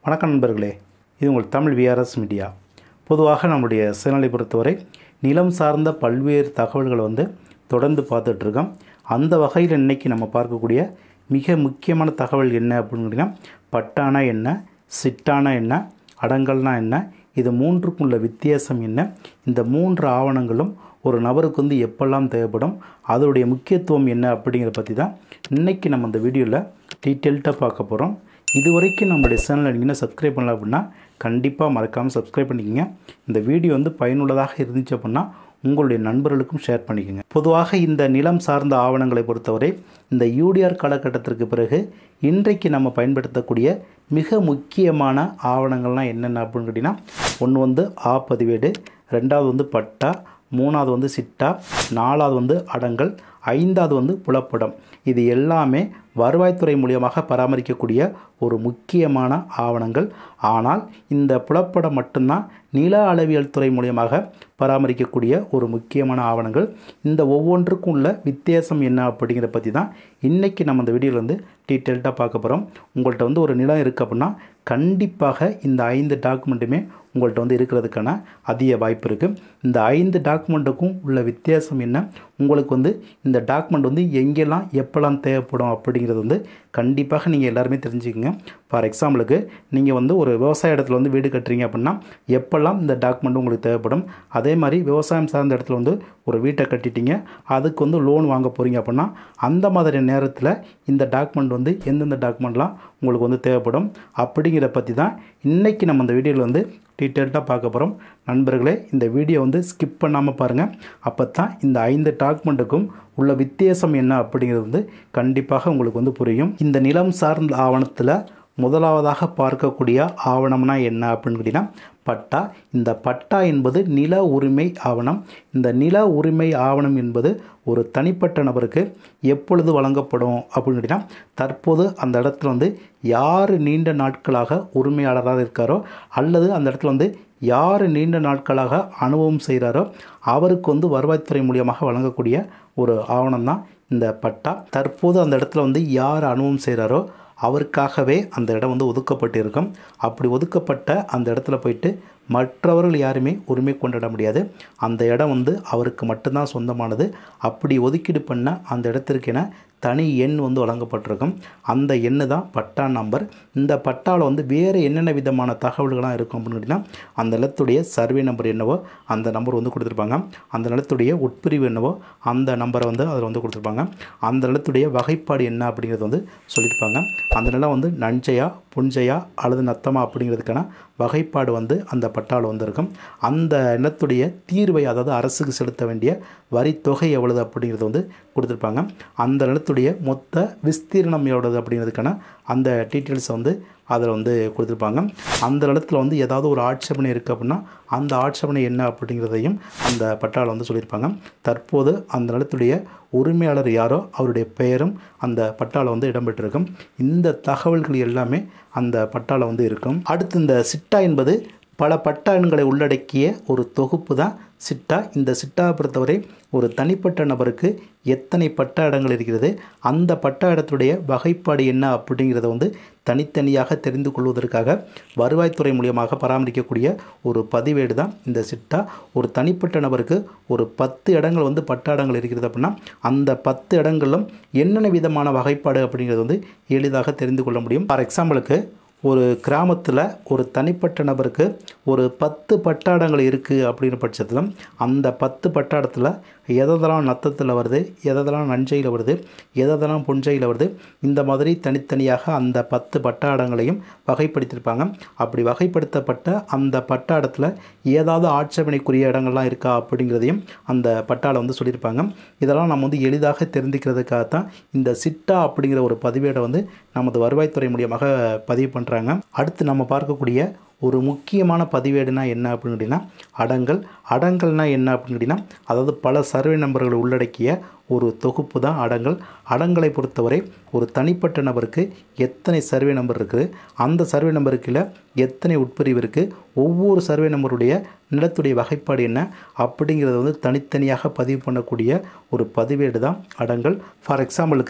வணக்கம் நண்பர்களே இது உங்கள் தமிழ் விஆர்எஸ் மீடியா பொதுவாக நம்முடைய சேனலை பொறுத்தவரை நிலம் சார்ந்த பல்வேறு தகவல்களை வந்து தொடர்ந்து பார்த்துட்ருக்கோம் அந்த வகையில் இன்றைக்கி நம்ம பார்க்கக்கூடிய மிக முக்கியமான தகவல் என்ன அப்படின்னு கேட்டிங்கன்னா பட்டானா என்ன சிட்டானா என்ன அடங்கல்னா என்ன இது மூன்றுக்கும் உள்ள வித்தியாசம் என்ன இந்த மூன்று ஆவணங்களும் ஒரு நபருக்கு வந்து எப்பெல்லாம் தேவைப்படும் அதோடைய முக்கியத்துவம் என்ன அப்படிங்கிறத பற்றி தான் இன்றைக்கி நம்ம இந்த வீடியோவில் டீட்டெயில்டாக பார்க்க போகிறோம் இது வரைக்கும் நம்மளுடைய சேனலை நீங்கள் இன்னும் சப்ஸ்கிரைப் பண்ணல அப்படின்னா கண்டிப்பாக மறக்காமல் சப்ஸ்கிரைப் பண்ணிக்கங்க இந்த வீடியோ வந்து பயனுள்ளதாக இருந்துச்சு அப்படின்னா உங்களுடைய நண்பர்களுக்கும் ஷேர் பண்ணிக்கோங்க பொதுவாக இந்த நிலம் சார்ந்த ஆவணங்களை பொறுத்தவரை இந்த யூடிஆர் காலகட்டத்திற்கு பிறகு இன்றைக்கு நம்ம பயன்படுத்தக்கூடிய மிக முக்கியமான ஆவணங்கள்லாம் என்னென்ன அப்படின்னு கேட்டிங்கன்னா ஒன்று வந்து ஆ பதிவேடு ரெண்டாவது வந்து பட்டா மூணாவது வந்து சிட்டா நாலாவது வந்து அடங்கல் ஐந்தாவது வந்து புலப்படம் இது எல்லாமே வருவாய்த்துறை மூலியமாக பராமரிக்கக்கூடிய ஒரு முக்கியமான ஆவணங்கள் ஆனால் இந்த புலப்படம் மட்டும்தான் நில அளவியல் துறை மூலியமாக பராமரிக்கக்கூடிய ஒரு முக்கியமான ஆவணங்கள் இந்த ஒவ்வொன்றுக்கும் உள்ள வித்தியாசம் என்ன அப்படிங்கிறத பற்றி தான் இன்றைக்கி நம்ம இந்த வீடியோவில் வந்து டீட்டெயில்டாக பார்க்க போகிறோம் உங்கள்கிட்ட வந்து ஒரு நிலம் இருக்குது அப்படின்னா கண்டிப்பாக இந்த ஐந்து டாக்குமெண்ட்டுமே உங்கள்கிட்ட வந்து இருக்கிறதுக்கான அதிக வாய்ப்பு இருக்குது இந்த ஐந்து டாக்குமெண்ட்டுக்கும் உள்ள வித்தியாசம் என்ன உங்களுக்கு வந்து இந்த டாக்குமெண்ட் வந்து எங்கெல்லாம் எப்போல்லாம் தேவைப்படும் அப்படிங்கிறது வந்து கண்டிப்பாக நீங்கள் எல்லாருமே தெரிஞ்சுக்கங்க ஃபார் எக்ஸாம்பிளுக்கு நீங்கள் வந்து ஒரு விவசாய இடத்துல வந்து வீடு கட்டுறீங்க அப்படின்னா எப்போல்லாம் இந்த டாக்குமெண்ட் உங்களுக்கு தேவைப்படும் அதே மாதிரி விவசாயம் சார்ந்த இடத்துல வந்து ஒரு வீட்டை கட்டிட்டீங்க அதுக்கு வந்து லோன் வாங்க போகிறீங்க அப்படின்னா அந்த மாதிரி நேரத்தில் இந்த டாக்குமெண்ட் வந்து எந்தெந்த டாக்குமெண்ட்லாம் உங்களுக்கு வந்து தேவைப்படும் அப்படிங்கிற பற்றி தான் இன்றைக்கி நம்ம இந்த வீடியோவில் வந்து டீட்டெயில்டாக பார்க்க போகிறோம் நண்பர்களே இந்த வீடியோ வந்து ஸ்கிப் பண்ணாமல் பாருங்கள் அப்போ தான் இந்த ஐந்து டாக்குமெண்ட்டுக்கும் உள்ள வித்தியாசம் என்ன அப்படிங்கிறது வந்து கண்டிப்பாக உங்களுக்கு வந்து புரியும் இந்த நிலம் சார்ந்த ஆவணத்தில் முதலாவதாக பார்க்கக்கூடிய ஆவணம்னா என்ன அப்படின்னு கேட்டிங்கன்னா பட்டா இந்த பட்டா என்பது நில உரிமை ஆவணம் இந்த நில உரிமை ஆவணம் என்பது ஒரு தனிப்பட்ட நபருக்கு எப்பொழுது வழங்கப்படும் அப்படின்னு கேட்டிங்கன்னா தற்போது அந்த இடத்துல வந்து யார் நீண்ட நாட்களாக உரிமையாளராக இருக்காரோ அல்லது அந்த இடத்துல வந்து யார் நீண்ட நாட்களாக அனுபவம் செய்கிறாரோ அவருக்கு வந்து வருவாய்த்துறை மூலியமாக வழங்கக்கூடிய ஒரு ஆவணம் தான் இந்த பட்டா தற்போது அந்த இடத்துல வந்து யார் அனுபவம் செய்கிறாரோ அவருக்காகவே அந்த இடம் வந்து ஒதுக்கப்பட்டு இருக்கும் அப்படி ஒதுக்கப்பட்ட அந்த இடத்துல போயிட்டு மற்றவர்கள் யாருமே உரிமை கொண்டாட முடியாது அந்த இடம் வந்து அவருக்கு மட்டும்தான் சொந்தமானது அப்படி ஒதுக்கீடு பண்ண அந்த இடத்திற்கென தனி எண் வந்து வழங்கப்பட்டிருக்கும் அந்த எண்ணு தான் பட்டா நம்பர் இந்த பட்டாவில் வந்து வேறு என்னென்ன விதமான தகவல்கள்லாம் இருக்கும் அப்படின்னு கேட்டிங்கன்னா அந்த நிலத்துடைய சர்வே நம்பர் என்னவோ அந்த நம்பர் வந்து கொடுத்துருப்பாங்க அந்த நிலத்துடைய உட்பிரிவு என்னவோ அந்த நம்பரை வந்து அதில் வந்து கொடுத்துருப்பாங்க அந்த நிலத்துடைய வகைப்பாடு என்ன அப்படிங்கிறது வந்து சொல்லியிருப்பாங்க அந்த நிலம் வந்து நஞ்சையா புஞ்சையா அல்லது நத்தமா அப்படிங்கிறதுக்கான வகைப்பாடு வந்து அந்த பட்டாவில் வந்து இருக்கும் அந்த நிலத்துடைய தீர்வை அதாவது அரசுக்கு செலுத்த வேண்டிய வரி தொகை எவ்வளவு அப்படிங்கிறது வந்து கொடுத்துருப்பாங்க அந்த நிலத்துடைய மொத்த விஸ்தீர்ணம் எவ்வளவு அப்படிங்கிறதுக்கான அந்த டீட்டெயில்ஸை வந்து அதில் வந்து கொடுத்துருப்பாங்க அந்த நிலத்தில் வந்து ஏதாவது ஒரு ஆட்சேபனை இருக்குது அப்படின்னா அந்த ஆட்சேபனை என்ன அப்படிங்கிறதையும் அந்த பட்டாவில் வந்து சொல்லியிருப்பாங்க தற்போது அந்த நிலத்துடைய உரிமையாளர் யாரோ அவருடைய பெயரும் அந்த பட்டாவில் வந்து இடம்பெற்றிருக்கும் இந்த தகவல்கள் எல்லாமே அந்த பட்டாவில் வந்து இருக்கும் அடுத்து இந்த சிட்டா என்பது பல பட்டா எண்களை உள்ளடக்கிய ஒரு தொகுப்பு தான் சிட்டா இந்த சிட்டாவை பொறுத்தவரை ஒரு தனிப்பட்ட நபருக்கு எத்தனை பட்டா இடங்கள் இருக்கிறது அந்த பட்டா இடத்துடைய வகைப்பாடு என்ன அப்படிங்கிறத வந்து தனித்தனியாக தெரிந்து கொள்வதற்காக வருவாய்த்துறை மூலியமாக பராமரிக்கக்கூடிய ஒரு பதிவேடு தான் இந்த சிட்டா ஒரு தனிப்பட்ட நபருக்கு ஒரு பத்து இடங்கள் வந்து பட்டா இடங்கள் இருக்கிறது அப்படின்னா அந்த பத்து இடங்களும் என்னென்ன விதமான வகைப்பாடு அப்படிங்கிறது வந்து எளிதாக தெரிந்து கொள்ள முடியும் ஃபார் எக்ஸாம்பிளுக்கு ஒரு கிராமத்தில் ஒரு தனிப்பட்ட நபருக்கு ஒரு பத்து பட்டாடங்கள் இருக்குது அப்படிங்கிற பட்சத்தில் அந்த பத்து பட்டாடத்தில் எதெல்லாம் நத்தத்தில் வருது எதெல்லாம் நஞ்சையில் வருது எதெல்லாம் புஞ்சையில் வருது இந்த மாதிரி தனித்தனியாக அந்த பத்து பட்டாடங்களையும் வகைப்படுத்தியிருப்பாங்க அப்படி வகைப்படுத்தப்பட்ட அந்த பட்டாடத்தில் ஏதாவது ஆட்சேபனைக்குரிய இடங்கள்லாம் இருக்கா அப்படிங்கிறதையும் அந்த பட்டாளை வந்து சொல்லியிருப்பாங்க இதெல்லாம் நம்ம வந்து எளிதாக தெரிஞ்சுக்கிறதுக்காகத்தான் இந்த சிட்டா அப்படிங்கிற ஒரு பதிவேடை வந்து நமது வருவாய்த்துறை மூலியமாக பதிவு பண்ணுறாங்க அடுத்து நம்ம பார்க்கக்கூடிய ஒரு முக்கியமான பதிவேடுனா என்ன அப்படின்னு கேட்டிங்கன்னா அடங்கல் அடங்கல்னா என்ன அப்படின்னு கேட்டிங்கன்னா அதாவது பல சர்வே நம்பர்களை உள்ளடக்கிய ஒரு தொகுப்பு தான் அடங்கல் அடங்கலை பொறுத்தவரை ஒரு தனிப்பட்ட நபருக்கு எத்தனை சர்வே நம்பர் இருக்குது அந்த சர்வே நம்பருக்குள்ள எத்தனை உட்பிரிவு இருக்குது ஒவ்வொரு சர்வே நம்பருடைய நிலத்துடைய வகைப்பாடு என்ன அப்படிங்கிறத வந்து தனித்தனியாக பதிவு பண்ணக்கூடிய ஒரு பதிவேடு தான் அடங்கல் ஃபார் எக்ஸாம்பிளுக்கு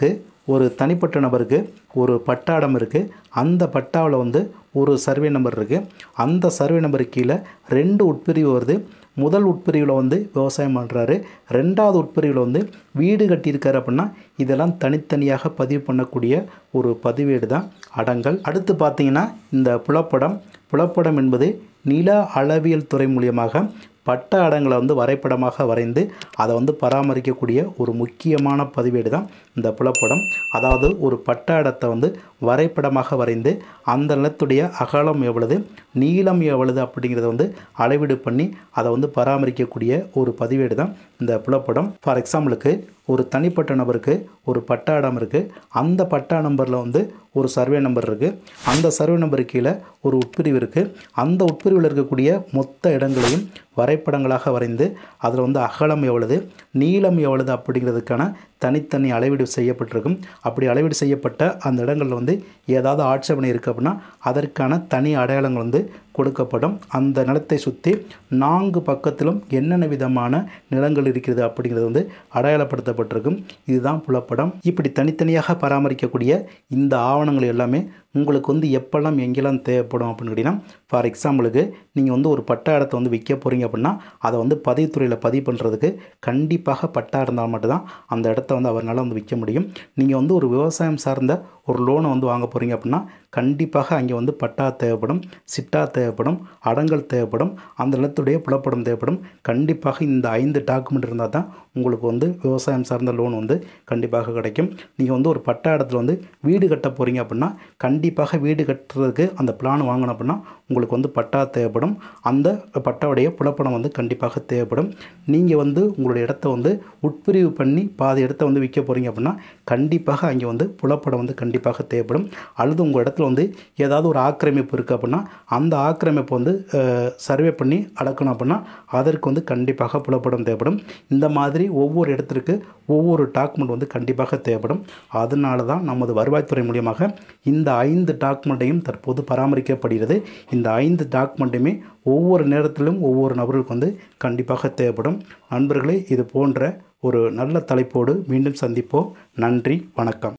ஒரு தனிப்பட்ட நபருக்கு ஒரு பட்டாடம் இருக்குது அந்த பட்டாவில் வந்து ஒரு சர்வே நம்பர் இருக்குது அந்த சர்வே நம்பருக்கு கீழே ரெண்டு உட்பிரிவு வருது முதல் உட்பிரிவில் வந்து விவசாயம் பண்ணுறாரு ரெண்டாவது உட்பிரிவில் வந்து வீடு கட்டியிருக்காரு அப்படின்னா இதெல்லாம் தனித்தனியாக பதிவு பண்ணக்கூடிய ஒரு பதிவேடு தான் அடங்கல் அடுத்து பார்த்தீங்கன்னா இந்த புலப்படம் புலப்படம் என்பது நில அளவியல் துறை மூலியமாக பட்ட அடங்களை வந்து வரைபடமாக வரைந்து அதை வந்து பராமரிக்கக்கூடிய ஒரு முக்கியமான பதிவேடு தான் இந்த புலப்படம் அதாவது ஒரு பட்ட இடத்தை வந்து வரைபடமாக வரைந்து அந்த நிலத்துடைய அகலம் எவ்வளவு நீளம் எவ்வளவு அப்படிங்கிறத வந்து அளவீடு பண்ணி அதை வந்து பராமரிக்கக்கூடிய ஒரு பதிவேடு தான் இந்த புலப்படம் ஃபார் எக்ஸாம்பிளுக்கு ஒரு தனிப்பட்ட நபருக்கு ஒரு பட்டா இடம் இருக்குது அந்த பட்டா நம்பரில் வந்து ஒரு சர்வே நம்பர் இருக்குது அந்த சர்வே நம்பர் கீழே ஒரு உட்பிரிவு இருக்குது அந்த உட்பிரிவில் இருக்கக்கூடிய மொத்த இடங்களையும் வரைபடங்களாக வரைந்து அதில் வந்து அகலம் எவ்வளவு நீளம் எவ்வளவு அப்படிங்கிறதுக்கான தனித்தனி அளவீடு செய்யப்பட்டிருக்கும் அப்படி அளவீடு செய்யப்பட்ட அந்த இடங்களில் வந்து ஏதாவது ஆட்சேபனை இருக்குது அப்படின்னா அதற்கான தனி அடையாளங்கள் வந்து கொடுக்கப்படும் அந்த நிலத்தை சுற்றி நான்கு பக்கத்திலும் என்னென்ன விதமான நிலங்கள் இருக்கிறது அப்படிங்கிறது வந்து அடையாளப்படுத்தப்பட்டிருக்கும் இதுதான் புலப்படம் இப்படி தனித்தனியாக பராமரிக்கக்கூடிய இந்த ஆவணங்கள் எல்லாமே உங்களுக்கு வந்து எப்பெல்லாம் எங்கெல்லாம் தேவைப்படும் அப்படின்னு கேட்டிங்கன்னா ஃபார் எக்ஸாம்பிளுக்கு நீங்கள் வந்து ஒரு பட்டா இடத்தை வந்து விற்க போகிறீங்க அப்படின்னா அதை வந்து பதிவுத்துறையில் பதிவு பண்ணுறதுக்கு கண்டிப்பாக பட்டா இருந்தால் மட்டும்தான் அந்த இடத்த வந்து அவரால் வந்து விற்க முடியும் நீங்கள் வந்து ஒரு விவசாயம் சார்ந்த ஒரு லோனை வந்து வாங்க போகிறீங்க அப்படின்னா கண்டிப்பாக அங்கே வந்து பட்டா தேவைப்படும் சிட்டா தேவைப்படும் அடங்கல் தேவைப்படும் அந்த நிலத்துடைய புலப்படம் தேவைப்படும் கண்டிப்பாக இந்த ஐந்து டாக்குமெண்ட் இருந்தால் தான் உங்களுக்கு வந்து விவசாயம் சார்ந்த லோன் வந்து கண்டிப்பாக கிடைக்கும் நீங்கள் வந்து ஒரு பட்டா இடத்துல வந்து வீடு கட்ட போகிறீங்க அப்படின்னா கண்டிப்பாக வீடு கட்டுறதுக்கு அந்த பிளான் வாங்கணும் அப்படின்னா உங்களுக்கு வந்து பட்டா தேவைப்படும் அந்த பட்டாவுடைய புலப்படம் வந்து கண்டிப்பாக தேவைப்படும் நீங்கள் வந்து உங்களுடைய இடத்த வந்து உட்பிரிவு பண்ணி பாதி இடத்த வந்து விற்க போகிறீங்க அப்படின்னா கண்டிப்பாக அங்கே வந்து புலப்படம் வந்து கண்டிப்பாக தேவைப்படும் அல்லது உங்கள் இடத்துல வந்து ஏதாவது ஒரு ஆக்கிரமிப்பு இருக்குது அப்படின்னா அந்த ஆக்கிரமிப்பை வந்து சர்வே பண்ணி அடக்கணும் அப்படின்னா அதற்கு வந்து கண்டிப்பாக புலப்படம் தேவைப்படும் இந்த மாதிரி ஒவ்வொரு இடத்திற்கு ஒவ்வொரு டாக்குமெண்ட் வந்து கண்டிப்பாக தேவைப்படும் அதனால தான் நமது வருவாய்த்துறை மூலியமாக இந்த ஐந்து டாக்குமெண்ட்டையும் தற்போது பராமரிக்கப்படுகிறது இந்த ஐந்து டாக்குமெண்ட்டுமே ஒவ்வொரு நேரத்திலும் ஒவ்வொரு நபர்களுக்கு வந்து கண்டிப்பாக தேவைப்படும் நண்பர்களே இது போன்ற ஒரு நல்ல தலைப்போடு மீண்டும் சந்திப்போம் நன்றி வணக்கம்